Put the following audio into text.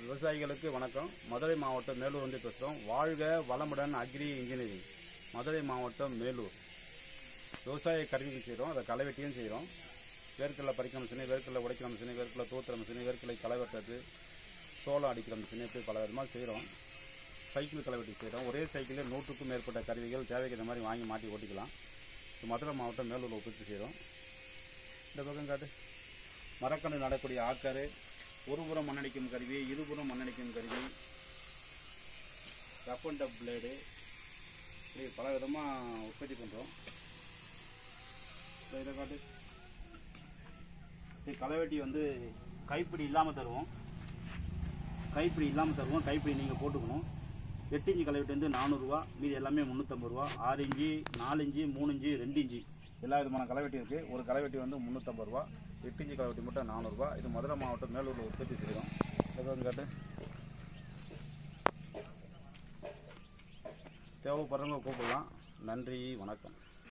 விவசாயிகளுக்கு வணக்கம் மதுரை மாவட்டம் மேலூர் வந்து பேசுகிறோம் வாழ்க வளமுடன் அக்ரி இன்ஜினியரிங் மதுரை மாவட்டம் மேலூர் விவசாய கருவிகள் செய்கிறோம் அதை களை வெட்டியும் செய்கிறோம் வேர்க்கடலை பறிக்கிற மிஷினு வேர்க்கடலை உடைக்கிற மிஷினு வேர்க்கடலை தூத்துற மிஷினு வேர்க்கடலை களை வெட்டுறது சோளம் அடிக்கிற மிஷினு இப்படி பல விதமாக செய்கிறோம் சைக்கிள் களை வெட்டி செய்கிறோம் ஒரே சைக்கிளில் நூற்றுக்கும் மேற்பட்ட கருவிகள் தேவைக்கு இந்த மாதிரி வாங்கி மாட்டி ஓட்டிக்கலாம் இது மதுரை மாவட்டம் மேலூர் உற்பத்தி செய்கிறோம் இந்த பக்கம் காட்டு மரக்கன்று நடக்கூடிய ஆக்கரு ஒருபுறம் மண்ணடிக்கும் கருவி இருபுறம் மண்ணடிக்கும் கருவி ரஃப் அண்ட் டப் பிளேடு இப்படி பல விதமாக உற்பத்தி பண்ணுறோம் இதை காட்டு இது களைவெட்டி வந்து கைப்பிடி இல்லாமல் தருவோம் கைப்பிடி இல்லாமல் தருவோம் கைப்பிடி நீங்கள் போட்டுக்கணும் எட்டு இன்ச்சு களைவெட்டி வந்து நானூறுரூவா மீதி எல்லாமே முந்நூற்றம்பது ரூபா ஆறு இன்ச்சு நாலு இன்ச்சு மூணு இன்ச்சு ரெண்டு இன்ச்சு எல்லா விதமான களைவெட்டி இருக்குது ஒரு களைவெட்டி வந்து முந்நூற்றம்பது ரூபா எட்டு இன்ச்சு களைவெட்டி மட்டும் நானூறுரூவா இது மதுரை மாவட்டம் மேலூரில் உற்பத்தி செய்கிறோம் எதாவது காட்டு தேவைப்படுறவங்க கூப்பிடலாம் நன்றி வணக்கம்